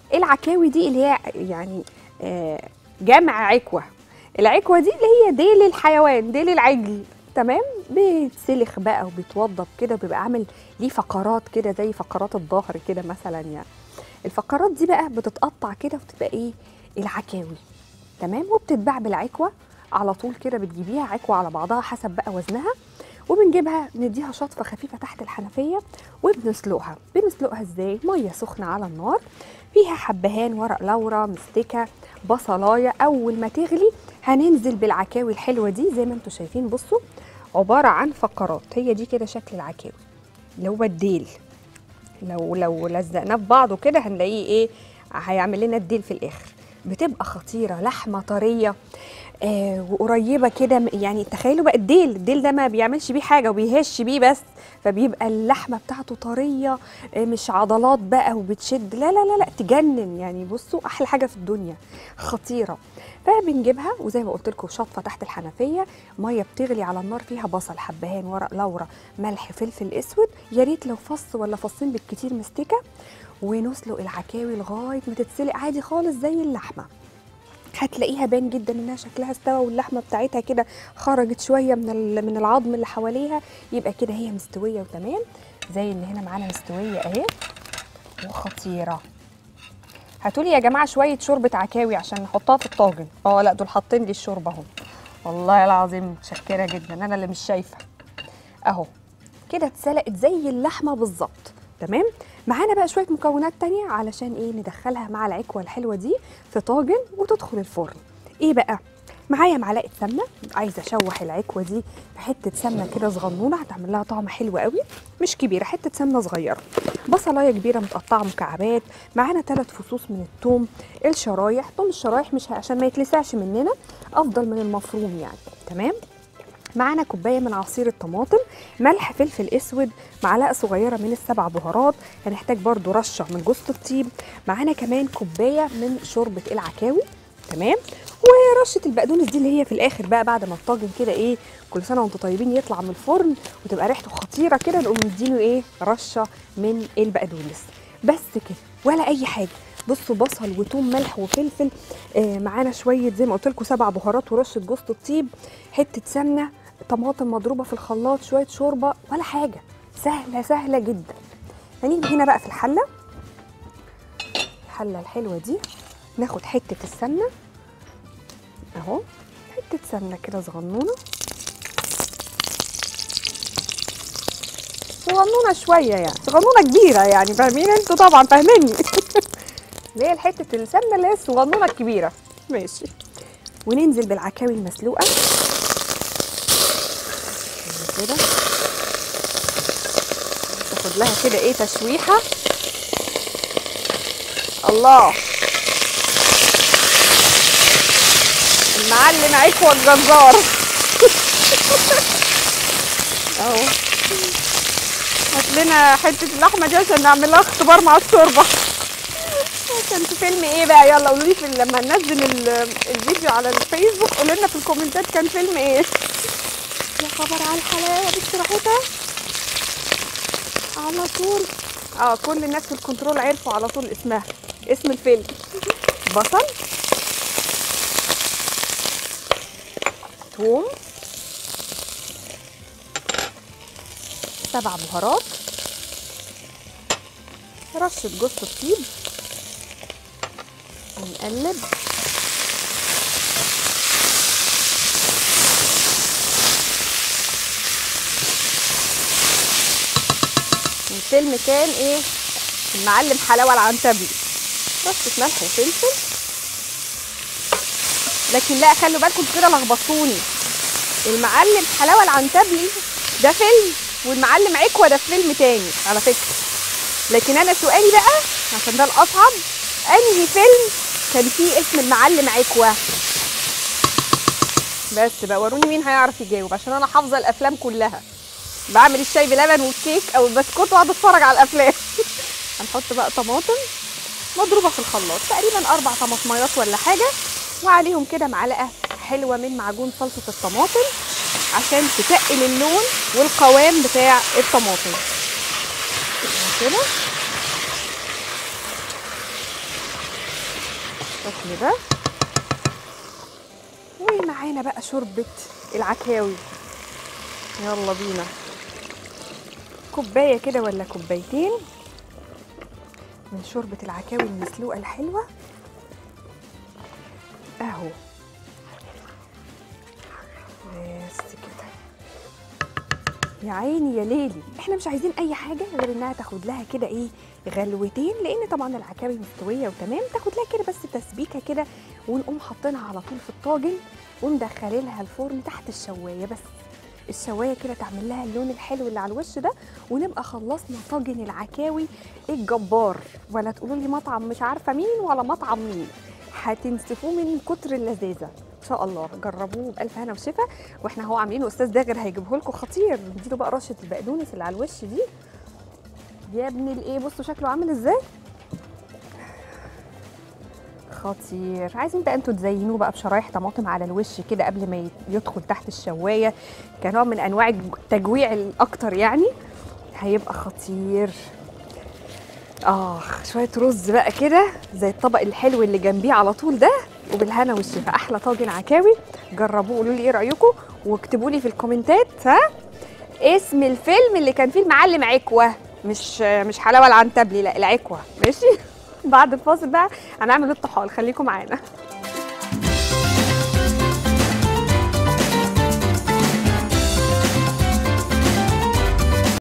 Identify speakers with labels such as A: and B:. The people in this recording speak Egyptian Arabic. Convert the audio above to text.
A: العكاوي دي اللي هي يعني آه، جمع عكوه العكوه دي اللي هي ديل الحيوان ديل العجل تمام بيتسلخ بقى وبيتوضب كده وبيبقى عامل ليه فقرات كده زي فقرات الظهر كده مثلا يعني الفقرات دي بقى بتتقطع كده وتبقى ايه العكاوي تمام وبتتباع بالعكوه على طول كده بتجيبيها عكوه على بعضها حسب بقى وزنها وبنجيبها نديها شطفه خفيفه تحت الحنفيه وبنسلقها بنسلقها ازاي ميه سخنه على النار فيها حبهان ورق لورا مستكه بصلايه اول ما تغلي هننزل بالعكاوي الحلوه دي زي ما انتم شايفين بصوا عباره عن فقرات هي دي كده شكل العكاوي اللي هو الديل لو لو لزقناه في بعضه كده هنلاقيه ايه هيعمل لنا الديل في الاخر بتبقى خطيره لحمه طريه آه وقريبه كده م- يعني تخيلوا بقى الديل الديل ده ما بيعملش بيه حاجه وبيهش بيه بس فبيبقى اللحمه بتاعته طريه آه مش عضلات بقى وبتشد لا لا لا لا تجنن يعني بصوا احلى حاجه في الدنيا خطيره فبنجيبها وزي ما قلت لكم شطفه تحت الحنفيه ميه بتغلي على النار فيها بصل حبهان ورق لورا ملح فلفل اسود يا ريت لو فص ولا فصين بالكتير مستكه ونسلق العكاوي لغايه ما تتسلق عادي خالص زي اللحمه هتلاقيها باين جدا انها شكلها استوى واللحمه بتاعتها كده خرجت شويه من ال- من العظم اللي حواليها يبقى كده هي مستويه وتمام زي اللي هنا معانا مستويه اهي وخطيره هاتولي يا جماعه شويه شوربه عكاوي عشان نحطها في الطاجن اه لا دول حاطين لي الشوربه اهو والله العظيم متشكره جدا انا اللي مش شايفه اهو كده اتسلقت زي اللحمه بالظبط تمام معانا بقى شويه مكونات تانية علشان ايه ندخلها مع العكوه الحلوه دي في طاجن وتدخل الفرن ايه بقى معايا معلقه سمنه عايزه اشوح العكوه دي بحته سمنه كده صغنونه هتعمل لها طعم حلو قوي مش كبيره حته سمنه صغيره بصلايه كبيره متقطعه مكعبات معانا ثلاث فصوص من الثوم الشرايح ثوم الشرايح مش ه- عشان ما يتلسعش مننا افضل من المفروم يعني تمام معانا كوبايه من عصير الطماطم ملح فلفل اسود معلقه صغيره من السبع بهارات هنحتاج برضو رشه من جوز الطيب معانا كمان كوبايه من شوربه العكاوي تمام ورشه البقدونس دي اللي هي في الاخر بقى بعد ما الطاجن كده ايه كل سنه وانتم طيبين يطلع من الفرن وتبقى ريحته خطيره كده نقوم مدينه ايه رشه من البقدونس بس كده ولا اي حاجه بصوا بصل وتوم ملح وفلفل آه معانا شويه زي ما قلت لكم سبع بهارات ورشه جوز الطيب حته سمنه طماطم مضروبه في الخلاط شويه شوربه ولا حاجه سهله سهله جدا هنيجي هنا بقى في الحله الحله الحلوه دي ناخد حته السمنه اهو حته سمنه كده صغنونه صغنونه شويه يعني صغنونه كبيره يعني فاهمين انتوا طبعا فاهميني اللي هي حته السمنه اللي هي الصغنونه الكبيره ماشي وننزل بالعكاوي المسلوقه كده تاخد لها كده ايه تشويحه الله المعلم عكوى الجزار اهو هات لنا حته اللحمه دي عشان نعمل لها اختبار مع الشوربه كان في فيلم ايه بقى يلا قولوا لي في لما ننزل ال- الفيديو على الفيسبوك قولوا لنا في الكومنتات كان فيلم ايه يا خبر على الحلاوه بس راحتها على طول اه كل الناس في الكنترول عرفوا على طول اسمها اسم الفيلم بصل ثوم سبع بهارات رشة جوز الطيب ونقلب الفيلم كان ايه المعلم حلاوه العنتبلي رشه ملح وفلفل لكن لا خلوا بالكم كده لخبطوني المعلم حلاوه العنتبلي ده فيلم والمعلم عكوه ده فيلم تاني على فكره لكن انا سؤالي بقى عشان ده الاصعب انهي فيلم كان فيه اسم المعلم عكوه بس بقى وروني مين هيعرف يجاوب عشان انا حافظه الافلام كلها بعمل الشاي بلبن والكيك او البسكوت واقعد اتفرج على الافلام هنحط بقى طماطم مضروبه في الخلاط تقريبا اربع طماطميات ولا حاجه وعليهم كده معلقه حلوه من معجون صلصه الطماطم عشان تتقل اللون والقوام بتاع الطماطم كده بالشكل ده ومعانا بقى شوربه العكاوي يلا بينا كوبايه كده ولا كوبايتين من شوربه العكاوي المسلوقه الحلوه اهو بس كده يا عيني يا ليلي احنا مش عايزين اي حاجه غير انها تاخد لها كده ايه غلوتين لان طبعا العكاوي مستويه وتمام تاخد لها كده بس تسبيكه كده ونقوم حاطينها على طول في الطاجن ومدخلينها الفرن تحت الشوايه بس الشوايه كده تعمل لها اللون الحلو اللي على الوش ده ونبقى خلصنا طاجن العكاوي الجبار ولا تقولوا لي مطعم مش عارفه مين ولا مطعم مين هتنسفوه من كتر اللذاذه ان شاء الله جربوه بالف هنا وشفا واحنا هو عاملينه استاذ داغر هيجيبه لكم خطير اديله بقى رشه البقدونس اللي على الوش دي يا ابن الايه بصوا شكله عامل ازاي خطير عايزين بقى انتوا تزينوه بقى بشرايح طماطم على الوش كده قبل ما يدخل تحت الشوايه كنوع من انواع التجويع الاكتر يعني هيبقى خطير اه شويه رز بقى كده زي الطبق الحلو اللي جنبيه على طول ده وبالهنا والشفا احلى طاجن عكاوي جربوه قولوا لي ايه رايكم واكتبوا لي في الكومنتات ها اسم الفيلم اللي كان فيه المعلم عكوه مش مش حلاوه العنتبلي لا العكوه ماشي بعد الفاصل بقى هنعمل الطحال خليكم معانا